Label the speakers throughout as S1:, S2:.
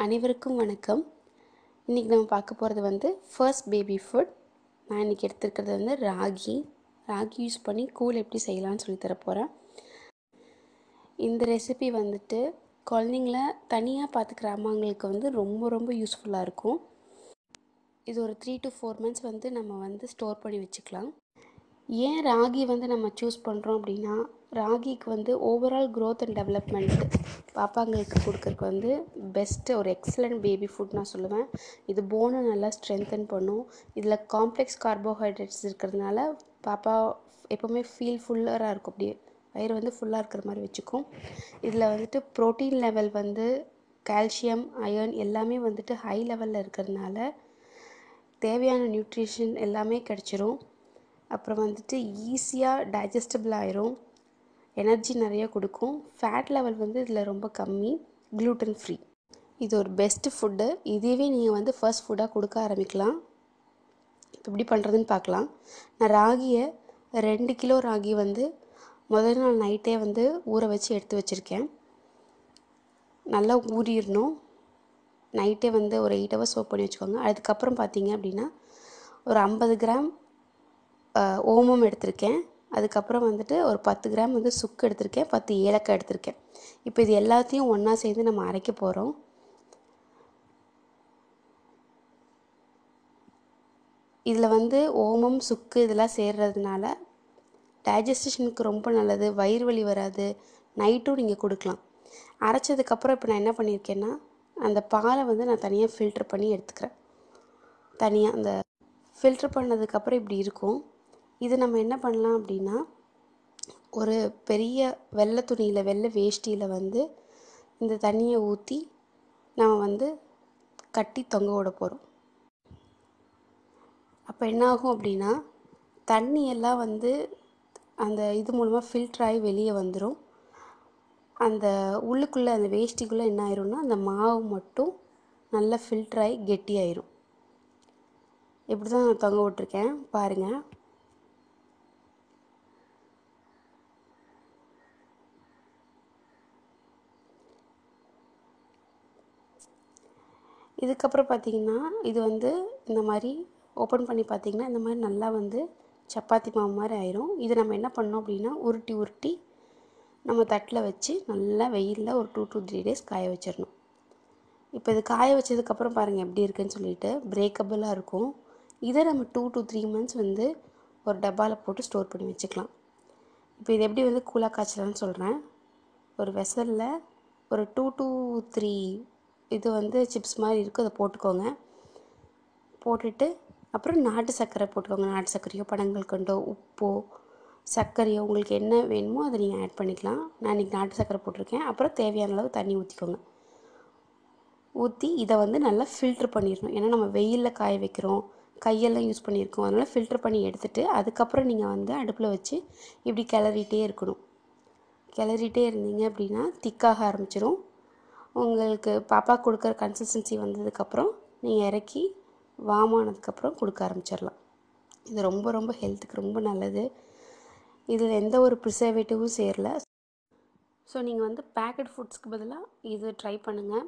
S1: அனைவருக்கும் வணக்கம் இன்றைக்கி நம்ம பார்க்க போகிறது வந்து ஃபர்ஸ்ட் பேபி ஃபுட் நான் இன்றைக்கி எடுத்துருக்கிறது வந்து ராகி ராகி யூஸ் பண்ணி கூழ் எப்படி செய்யலாம்னு சொல்லி தர போகிறேன் இந்த ரெசிபி வந்துட்டு குழந்தைங்கள தனியாக பார்த்துக்கிற அம்மாங்களுக்கு வந்து ரொம்ப ரொம்ப யூஸ்ஃபுல்லாக இருக்கும் இது ஒரு த்ரீ டு ஃபோர் மந்த்ஸ் வந்து நம்ம வந்து ஸ்டோர் பண்ணி வச்சுக்கலாம் ஏன் ராகி வந்து நம்ம சூஸ் பண்ணுறோம் அப்படின்னா ராகிக்கு வந்து ஓவரால் க்ரோத் அண்ட் டெவலப்மெண்ட் பாப்பாங்களுக்கு கொடுக்கறதுக்கு வந்து பெஸ்ட்டு ஒரு எக்ஸலண்ட் பேபி ஃபுட் நான் சொல்லுவேன் இது போனை நல்லா ஸ்ட்ரென்தன் பண்ணும் இதில் காம்ப்ளெக்ஸ் கார்போஹைட்ரேட்ஸ் இருக்கிறதுனால பாப்பா எப்போவுமே ஃபீல் ஃபுல்லராக இருக்கும் அப்படியே வயிறு வந்து ஃபுல்லாக இருக்கிற மாதிரி வச்சுக்கும் இதில் வந்துட்டு ப்ரோட்டீன் லெவல் வந்து கால்சியம் அயர்ன் எல்லாமே வந்துட்டு ஹை லெவலில் இருக்கிறதுனால தேவையான நியூட்ரிஷன் எல்லாமே கிடச்சிரும் அப்புறம் வந்துட்டு ஈஸியாக டைஜஸ்டபிள் ஆயிரும் எனர்ஜி நிறைய கொடுக்கும் ஃபேட் லெவல் வந்து இதில் ரொம்ப கம்மி க்ளூட்டன் ஃப்ரீ இது ஒரு பெஸ்ட்டு ஃபுட்டு இதுவே நீங்கள் வந்து ஃபர்ஸ்ட் ஃபுட்டாக கொடுக்க ஆரம்பிக்கலாம் எப்படி பண்ணுறதுன்னு பார்க்கலாம் நான் ராகியை ரெண்டு கிலோ ராகி வந்து முதல் நாள் நைட்டே வந்து ஊற வச்சு எடுத்து வச்சுருக்கேன் நல்லா ஊறிடணும் நைட்டே வந்து ஒரு எயிட் ஹவர்ஸ் சோப் பண்ணி வச்சுக்கோங்க அதுக்கப்புறம் பார்த்தீங்க அப்படின்னா ஒரு ஐம்பது கிராம் ஓமம் எடுத்திருக்கேன் அதுக்கப்புறம் வந்துட்டு ஒரு பத்து கிராம் வந்து சுக்கு எடுத்திருக்கேன் பத்து ஏலக்காய் எடுத்திருக்கேன் இப்போ இது எல்லாத்தையும் ஒன்றா சேர்ந்து நம்ம அரைக்க போகிறோம் இதில் வந்து ஓமம் சுக்கு இதெல்லாம் சேர்றதுனால டைஜஸ்டேஷனுக்கு ரொம்ப நல்லது வயிறு வலி வராது நைட்டும் நீங்கள் கொடுக்கலாம் அரைச்சதுக்கப்புறம் இப்போ நான் என்ன பண்ணியிருக்கேன்னா அந்த பாலை வந்து நான் தனியாக ஃபில்ட்ரு பண்ணி எடுத்துக்கிறேன் தனியாக அந்த ஃபில்ட்ரு பண்ணதுக்கப்புறம் இப்படி இருக்கும் இது நம்ம என்ன பண்ணலாம் அப்படின்னா ஒரு பெரிய வெள்ளை துணியில் வெள்ளை வேஷ்டியில் வந்து இந்த தண்ணியை ஊற்றி நம்ம வந்து கட்டி தொங்க விட போகிறோம் அப்போ என்ன ஆகும் அப்படின்னா தண்ணி எல்லாம் வந்து அந்த இது மூலமாக ஃபில்டர் ஆகி வெளியே வந்துடும் அந்த உள்ளுக்குள்ளே அந்த வேஷ்டிக்குள்ளே என்ன ஆயிரும்னா அந்த மாவு மட்டும் நல்லா ஃபில்டர் ஆகி கெட்டியாயிரும் இப்படி தான் நான் தொங்க விட்ருக்கேன் பாருங்கள் இதுக்கப்புறம் பார்த்திங்கன்னா இது வந்து இந்த மாதிரி ஓப்பன் பண்ணி பார்த்திங்கன்னா இந்த மாதிரி நல்லா வந்து சப்பாத்தி மாவு மாதிரி ஆயிரும் இது நம்ம என்ன பண்ணோம் அப்படின்னா உருட்டி உருட்டி நம்ம தட்டில் வச்சு நல்லா வெயிலில் ஒரு டூ டூ த்ரீ டேஸ் காய வச்சிடணும் இப்போ இது காய வச்சதுக்கப்புறம் பாருங்கள் எப்படி இருக்குன்னு சொல்லிட்டு பிரேக்கபிளாக இருக்கும் இதை நம்ம டூ டு த்ரீ மந்த்ஸ் வந்து ஒரு டப்பாவில் போட்டு ஸ்டோர் பண்ணி வச்சுக்கலாம் இப்போ இது எப்படி வந்து கூலாக காய்ச்சலான்னு சொல்கிறேன் ஒரு வெசலில் ஒரு டூ டூ த்ரீ இது வந்து சிப்ஸ் மாதிரி இருக்கும் அதை போட்டுக்கோங்க போட்டுட்டு அப்புறம் நாட்டு சர்க்கரை போட்டுக்கோங்க நாட்டு சர்க்கரையோ பனங்கள் கண்டோ உப்போ சர்க்கரையோ உங்களுக்கு என்ன வேணுமோ அதை நீங்கள் ஆட் பண்ணிக்கலாம் நான் இன்றைக்கி நாட்டு சர்க்கரை போட்டிருக்கேன் அப்புறம் தேவையான அளவு தண்ணி ஊற்றிக்கோங்க ஊற்றி இதை வந்து நல்லா ஃபில்ட்ரு பண்ணிடணும் ஏன்னா நம்ம வெயிலில் காய வைக்கிறோம் கையெல்லாம் யூஸ் பண்ணியிருக்கோம் அதனால் ஃபில்ட்ரு பண்ணி எடுத்துகிட்டு அதுக்கப்புறம் நீங்கள் வந்து அடுப்பில் வச்சு இப்படி கிளறிட்டே இருக்கணும் கிளறிட்டே இருந்தீங்க அப்படின்னா திக்காக ஆரம்பிச்சிடும் உங்களுக்கு பாப்பா கொடுக்குற கன்சிஸ்டன்சி வந்ததுக்கப்புறம் நீங்கள் இறக்கி வாமானதுக்கப்புறம் கொடுக்க ஆரம்பிச்சிடலாம் இது ரொம்ப ரொம்ப ஹெல்த்துக்கு ரொம்ப நல்லது இதில் எந்த ஒரு ப்ரிசர்வேட்டிவும் சேரல ஸோ நீங்கள் வந்து பேக்கெட் ஃபுட்ஸ்க்கு பதிலாக இது ட்ரை பண்ணுங்கள்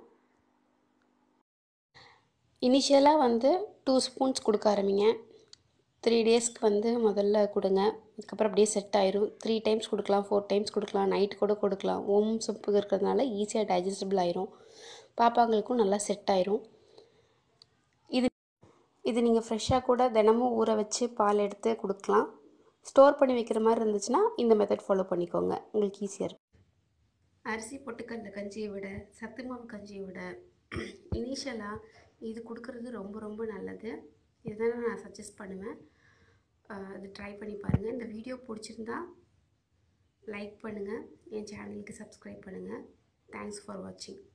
S1: இனிஷியலாக வந்து டூ ஸ்பூன்ஸ் கொடுக்க ஆரம்பிங்க த்ரீ டேஸ்க்கு வந்து முதல்ல கொடுங்க அதுக்கப்புறம் அப்படியே செட் ஆயிரும் த்ரீ டைம்ஸ் கொடுக்கலாம் ஃபோர் டைம்ஸ் கொடுக்கலாம் நைட் கூட கொடுக்கலாம் ஓம் சப்பு இருக்கிறதுனால ஈஸியாக டைஜஸ்டபிள் ஆயிரும் பாப்பாங்களுக்கும் நல்லா செட் ஆயிரும் இது இது நீங்கள் ஃப்ரெஷ்ஷாக கூட தினமும் ஊற வச்சு பால் எடுத்து கொடுக்கலாம் ஸ்டோர் பண்ணி வைக்கிற மாதிரி இருந்துச்சுன்னா இந்த மெத்தட் ஃபாலோ பண்ணிக்கோங்க உங்களுக்கு ஈஸியாக இருக்கும் அரிசி பொட்டுக்கடல கஞ்சியை விட சத்து மாவு கஞ்சியை விட இனிஷியலாக இது கொடுக்குறது ரொம்ப ரொம்ப நல்லது இதுதான் நான் சஜஸ்ட் பண்ணுவேன் இது ட்ரை பண்ணி பாருங்கள் இந்த வீடியோ பிடிச்சிருந்தா லைக் பண்ணுங்கள் என் சேனலுக்கு சப்ஸ்கிரைப் பண்ணுங்கள் தேங்க்ஸ் ஃபார் வாட்சிங்